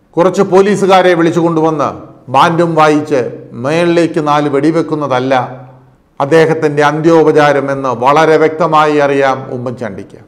കുറച്ച് പോലീസുകാരെ വിളിച്ചു കൊണ്ടുവന്ന് ബാൻഡും വായിച്ച് മേളിലേക്ക് നാല് വെടിവെക്കുന്നതല്ല അദ്ദേഹത്തിൻ്റെ അന്ത്യോപചാരം എന്ന് വളരെ വ്യക്തമായി അറിയാം ഉമ്മൻചാണ്ടിക്ക്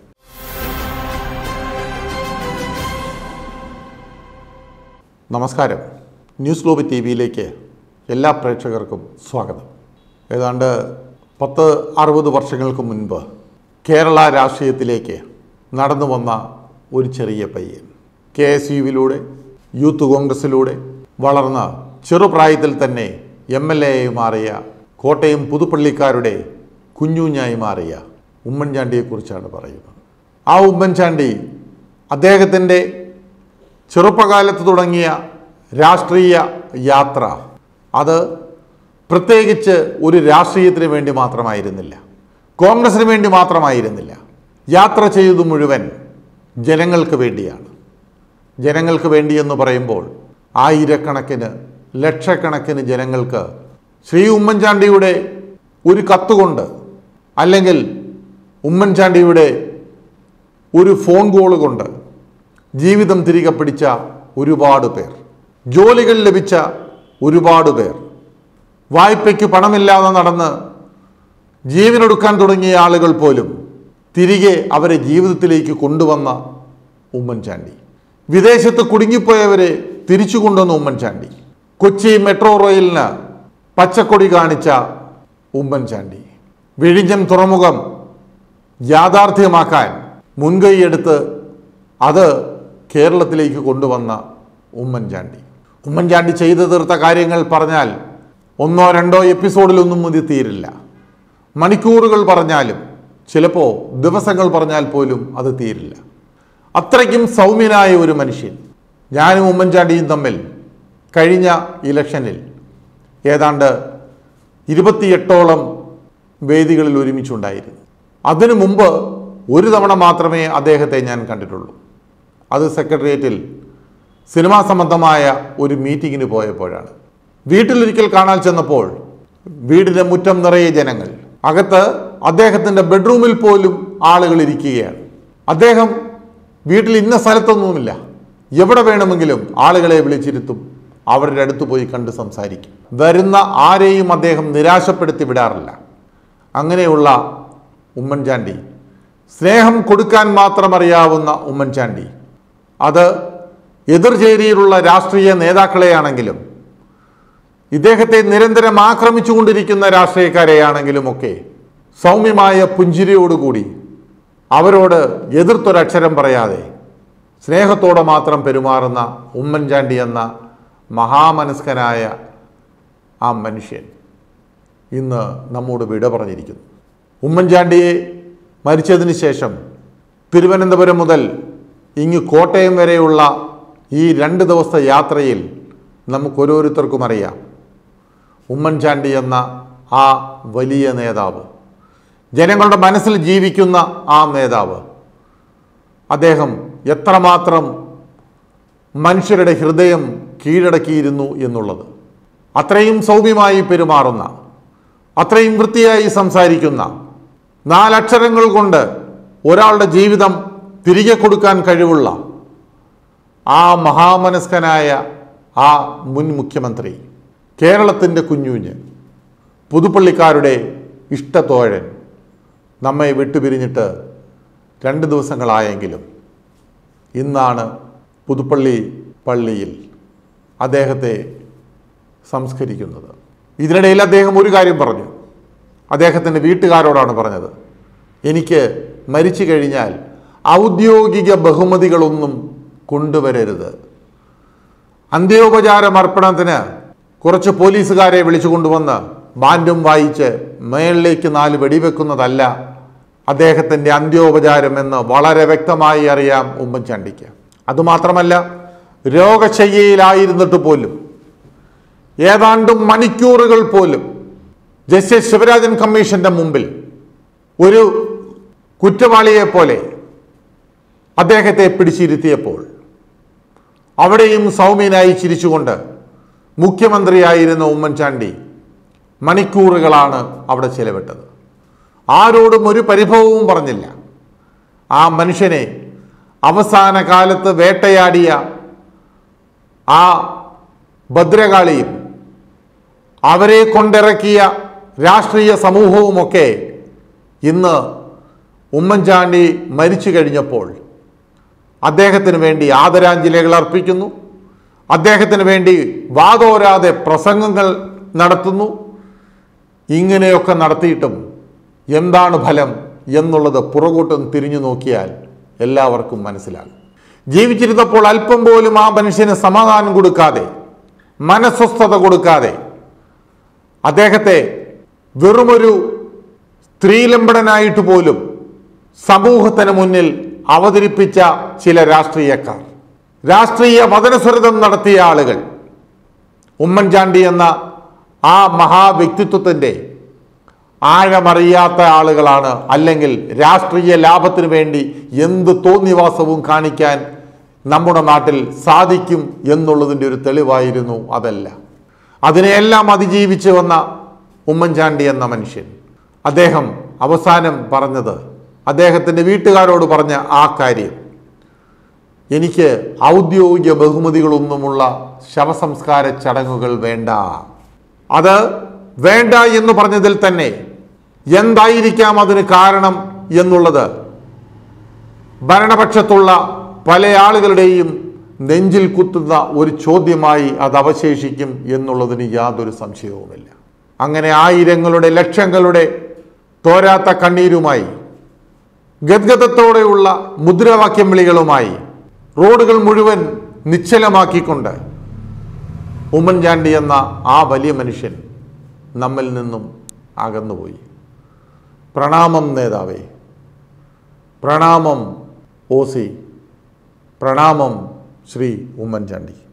നമസ്കാരം ന്യൂസ് ഗ്ലോബ് ടി വിയിലേക്ക് എല്ലാ പ്രേക്ഷകർക്കും സ്വാഗതം ഏതാണ്ട് പത്ത് അറുപത് വർഷങ്ങൾക്ക് മുൻപ് കേരള രാഷ്ട്രീയത്തിലേക്ക് നടന്നു വന്ന ഒരു ചെറിയ പയ്യൻ കെ എസ് യുവിലൂടെ യൂത്ത് കോൺഗ്രസിലൂടെ വളർന്ന ചെറുപ്രായത്തിൽ തന്നെ എം എൽ എ ആയി മാറിയ കോട്ടയം പുതുപ്പള്ളിക്കാരുടെ കുഞ്ഞുഞ്ഞായി മാറിയ ഉമ്മൻചാണ്ടിയെക്കുറിച്ചാണ് പറയുന്നത് ആ ഉമ്മൻചാണ്ടി അദ്ദേഹത്തിൻ്റെ ചെറുപ്പകാലത്ത് തുടങ്ങിയ രാഷ്ട്രീയ യാത്ര അത് പ്രത്യേകിച്ച് ഒരു രാഷ്ട്രീയത്തിന് വേണ്ടി മാത്രമായിരുന്നില്ല കോൺഗ്രസിന് വേണ്ടി മാത്രമായിരുന്നില്ല യാത്ര ചെയ്തത് മുഴുവൻ ജനങ്ങൾക്ക് വേണ്ടിയാണ് ജനങ്ങൾക്ക് വേണ്ടി എന്ന് പറയുമ്പോൾ ആയിരക്കണക്കിന് ലക്ഷക്കണക്കിന് ജനങ്ങൾക്ക് ശ്രീ ഉമ്മൻചാണ്ടിയുടെ ഒരു കത്തുകൊണ്ട് അല്ലെങ്കിൽ ഉമ്മൻചാണ്ടിയുടെ ഒരു ഫോൺ കോൾ കൊണ്ട് ജീവിതം തിരികെ പിടിച്ച ഒരുപാട് പേർ ജോലികൾ ലഭിച്ച ഒരുപാട് പേർ വായ്പയ്ക്ക് പണമില്ലാതെ നടന്ന് ജീവനൊടുക്കാൻ തുടങ്ങിയ ആളുകൾ പോലും തിരികെ അവരെ ജീവിതത്തിലേക്ക് കൊണ്ടുവന്ന ഉമ്മൻചാണ്ടി വിദേശത്ത് കുടുങ്ങിപ്പോയവരെ തിരിച്ചു കൊണ്ടുവന്ന ഉമ്മൻചാണ്ടി കൊച്ചി മെട്രോ റെയിലിന് പച്ചക്കൊടി കാണിച്ച ഉമ്മൻചാണ്ടി വിഴിഞ്ഞം തുറമുഖം യാഥാർത്ഥ്യമാക്കാൻ മുൻകൈയെടുത്ത് അത് കേരളത്തിലേക്ക് കൊണ്ടുവന്ന ഉമ്മൻചാണ്ടി ഉമ്മൻചാണ്ടി ചെയ്തു തീർത്ത കാര്യങ്ങൾ പറഞ്ഞാൽ ഒന്നോ രണ്ടോ എപ്പിസോഡിലൊന്നും ഇത് തീരില്ല മണിക്കൂറുകൾ പറഞ്ഞാലും ചിലപ്പോൾ ദിവസങ്ങൾ പറഞ്ഞാൽ പോലും അത് തീരില്ല അത്രയ്ക്കും സൗമ്യനായ ഒരു മനുഷ്യൻ ഞാനും ഉമ്മൻചാണ്ടിയും തമ്മിൽ കഴിഞ്ഞ ഇലക്ഷനിൽ ഏതാണ്ട് ഇരുപത്തിയെട്ടോളം വേദികളിൽ ഒരുമിച്ചുണ്ടായിരുന്നു അതിനു മുമ്പ് ഒരു തവണ മാത്രമേ അദ്ദേഹത്തെ ഞാൻ കണ്ടിട്ടുള്ളൂ അത് സെക്രട്ടേറിയറ്റിൽ സിനിമാ സംബന്ധമായ ഒരു മീറ്റിങ്ങിന് പോയപ്പോഴാണ് വീട്ടിലൊരിക്കൽ കാണാൻ ചെന്നപ്പോൾ വീടിൻ്റെ മുറ്റം നിറയെ ജനങ്ങൾ അകത്ത് അദ്ദേഹത്തിൻ്റെ ബെഡ്റൂമിൽ പോലും ആളുകൾ ഇരിക്കുകയാണ് അദ്ദേഹം വീട്ടിൽ ഇന്ന സ്ഥലത്തൊന്നുമില്ല എവിടെ വേണമെങ്കിലും ആളുകളെ വിളിച്ചിരുത്തും അവരുടെ അടുത്ത് പോയി കണ്ട് സംസാരിക്കും വരുന്ന ആരെയും അദ്ദേഹം നിരാശപ്പെടുത്തി വിടാറില്ല അങ്ങനെയുള്ള ഉമ്മൻചാണ്ടി സ്നേഹം കൊടുക്കാൻ മാത്രം അറിയാവുന്ന ഉമ്മൻചാണ്ടി അത് എതിർചേരിയിലുള്ള രാഷ്ട്രീയ നേതാക്കളെയാണെങ്കിലും ഇദ്ദേഹത്തെ നിരന്തരം ആക്രമിച്ചുകൊണ്ടിരിക്കുന്ന രാഷ്ട്രീയക്കാരെയാണെങ്കിലും ഒക്കെ സൗമ്യമായ പുഞ്ചിരിയോടുകൂടി അവരോട് എതിർത്തൊരക്ഷരം പറയാതെ സ്നേഹത്തോടെ മാത്രം പെരുമാറുന്ന ഉമ്മൻചാണ്ടി എന്ന മഹാമനസ്കനായ ആ മനുഷ്യൻ ഇന്ന് നമ്മോട് വിട പറഞ്ഞിരിക്കുന്നു ഉമ്മൻചാണ്ടിയെ മരിച്ചതിന് ശേഷം തിരുവനന്തപുരം മുതൽ ഇങ്ങ് കോട്ടയം വരെയുള്ള ഈ രണ്ട് ദിവസത്തെ യാത്രയിൽ നമുക്ക് ഓരോരുത്തർക്കും അറിയാം ഉമ്മൻചാണ്ടി എന്ന ആ വലിയ നേതാവ് ജനങ്ങളുടെ മനസ്സിൽ ജീവിക്കുന്ന ആ നേതാവ് അദ്ദേഹം എത്രമാത്രം മനുഷ്യരുടെ ഹൃദയം കീഴടക്കിയിരുന്നു എന്നുള്ളത് അത്രയും സൗമ്യമായി പെരുമാറുന്ന അത്രയും വൃത്തിയായി സംസാരിക്കുന്ന നാലക്ഷരങ്ങൾ കൊണ്ട് ഒരാളുടെ ജീവിതം തിരികെ കൊടുക്കാൻ കഴിവുള്ള ആ മഹാമനസ്കനായ ആ മുൻ മുഖ്യമന്ത്രി കേരളത്തിൻ്റെ കുഞ്ഞുഞ്ഞ് പുതുപ്പള്ളിക്കാരുടെ ഇഷ്ടത്തോഴൻ നമ്മെ വിട്ടുപിരിഞ്ഞിട്ട് രണ്ട് ദിവസങ്ങളായെങ്കിലും ഇന്നാണ് പുതുപ്പള്ളി പള്ളിയിൽ അദ്ദേഹത്തെ സംസ്കരിക്കുന്നത് ഇതിനിടയിൽ അദ്ദേഹം ഒരു കാര്യം പറഞ്ഞു അദ്ദേഹത്തിൻ്റെ വീട്ടുകാരോടാണ് പറഞ്ഞത് എനിക്ക് മരിച്ചു കഴിഞ്ഞാൽ ഔദ്യോഗിക ബഹുമതികളൊന്നും കൊണ്ടുവരരുത് അന്ത്യോപചാരം അർപ്പണത്തിന് കുറച്ച് പോലീസുകാരെ വിളിച്ചു കൊണ്ടുവന്ന് ബാൻഡും വായിച്ച് മേളിലേക്ക് നാല് വെടിവെക്കുന്നതല്ല അദ്ദേഹത്തിൻ്റെ അന്ത്യോപചാരം എന്ന് വളരെ വ്യക്തമായി അറിയാം ഉമ്മൻചാണ്ടിക്ക് അതുമാത്രമല്ല രോഗശയ്യയിലായിരുന്നിട്ട് പോലും ഏതാണ്ട് മണിക്കൂറുകൾ പോലും ജസ്റ്റിസ് ശിവരാജൻ കമ്മീഷന്റെ മുമ്പിൽ ഒരു കുറ്റവാളിയെ പോലെ അദ്ദേഹത്തെ പിടിച്ചിരുത്തിയപ്പോൾ അവിടെയും സൗമ്യനായി ചിരിച്ചുകൊണ്ട് മുഖ്യമന്ത്രിയായിരുന്ന ഉമ്മൻചാണ്ടി മണിക്കൂറുകളാണ് അവിടെ ചെലവിട്ടത് ആരോടും ഒരു പരിഭവവും പറഞ്ഞില്ല ആ മനുഷ്യനെ അവസാന കാലത്ത് വേട്ടയാടിയ ആ ഭദ്രകാളിയും അവരെ കൊണ്ടിറക്കിയ രാഷ്ട്രീയ സമൂഹവുമൊക്കെ ഇന്ന് ഉമ്മൻചാണ്ടി മരിച്ചു കഴിഞ്ഞപ്പോൾ അദ്ദേഹത്തിന് വേണ്ടി ആദരാഞ്ജലികൾ അർപ്പിക്കുന്നു അദ്ദേഹത്തിന് വേണ്ടി വാതോരാതെ പ്രസംഗങ്ങൾ നടത്തുന്നു ഇങ്ങനെയൊക്കെ നടത്തിയിട്ടും എന്താണ് ഫലം എന്നുള്ളത് പുറകോട്ടൊന്ന് തിരിഞ്ഞു നോക്കിയാൽ എല്ലാവർക്കും മനസ്സിലാകും ജീവിച്ചിരുന്നപ്പോൾ അല്പം പോലും ആ മനുഷ്യന് സമാധാനം കൊടുക്കാതെ മനസ്വസ്ഥത കൊടുക്കാതെ അദ്ദേഹത്തെ വെറുമൊരു സ്ത്രീലമ്പടനായിട്ട് പോലും സമൂഹത്തിന് മുന്നിൽ അവതരിപ്പിച്ച ചില രാഷ്ട്രീയക്കാർ രാഷ്ട്രീയ വചനസ്വരതം നടത്തിയ ആളുകൾ ഉമ്മൻചാണ്ടി എന്ന ആ മഹാവ്യക്തിത്വത്തിൻ്റെ ആഴമറിയാത്ത ആളുകളാണ് അല്ലെങ്കിൽ രാഷ്ട്രീയ ലാഭത്തിന് വേണ്ടി എന്ത് തോന്നിവാസവും കാണിക്കാൻ നമ്മുടെ നാട്ടിൽ സാധിക്കും എന്നുള്ളതിൻ്റെ ഒരു തെളിവായിരുന്നു അതല്ല അതിനെയെല്ലാം അതിജീവിച്ച് വന്ന ഉമ്മൻചാണ്ടി എന്ന മനുഷ്യൻ അദ്ദേഹം അവസാനം പറഞ്ഞത് അദ്ദേഹത്തിൻ്റെ വീട്ടുകാരോട് പറഞ്ഞ ആ കാര്യം എനിക്ക് ഔദ്യോഗിക ബഹുമതികളൊന്നുമുള്ള ശവസംസ്കാര ചടങ്ങുകൾ വേണ്ട അത് വേണ്ട എന്ന് പറഞ്ഞതിൽ തന്നെ എന്തായിരിക്കാം അതിന് കാരണം എന്നുള്ളത് ഭരണപക്ഷത്തുള്ള പല ആളുകളുടെയും നെഞ്ചിൽ കുത്തുന്ന ഒരു ചോദ്യമായി അത് അവശേഷിക്കും എന്നുള്ളതിന് യാതൊരു സംശയവുമില്ല അങ്ങനെ ആയിരങ്ങളുടെ ലക്ഷങ്ങളുടെ തോരാത്ത കണ്ണീരുമായി ഗദ്ഗതത്തോടെയുള്ള മുദ്രാവാക്യം വിളികളുമായി റോഡുകൾ മുഴുവൻ നിശ്ചലമാക്കിക്കൊണ്ട് ഉമ്മൻചാണ്ടി എന്ന ആ വലിയ മനുഷ്യൻ നമ്മിൽ നിന്നും അകന്നുപോയി പ്രണാമം നേതാവേ പ്രണാമം ഓ സി പ്രണാമം ശ്രീ ഉമ്മൻചാണ്ടി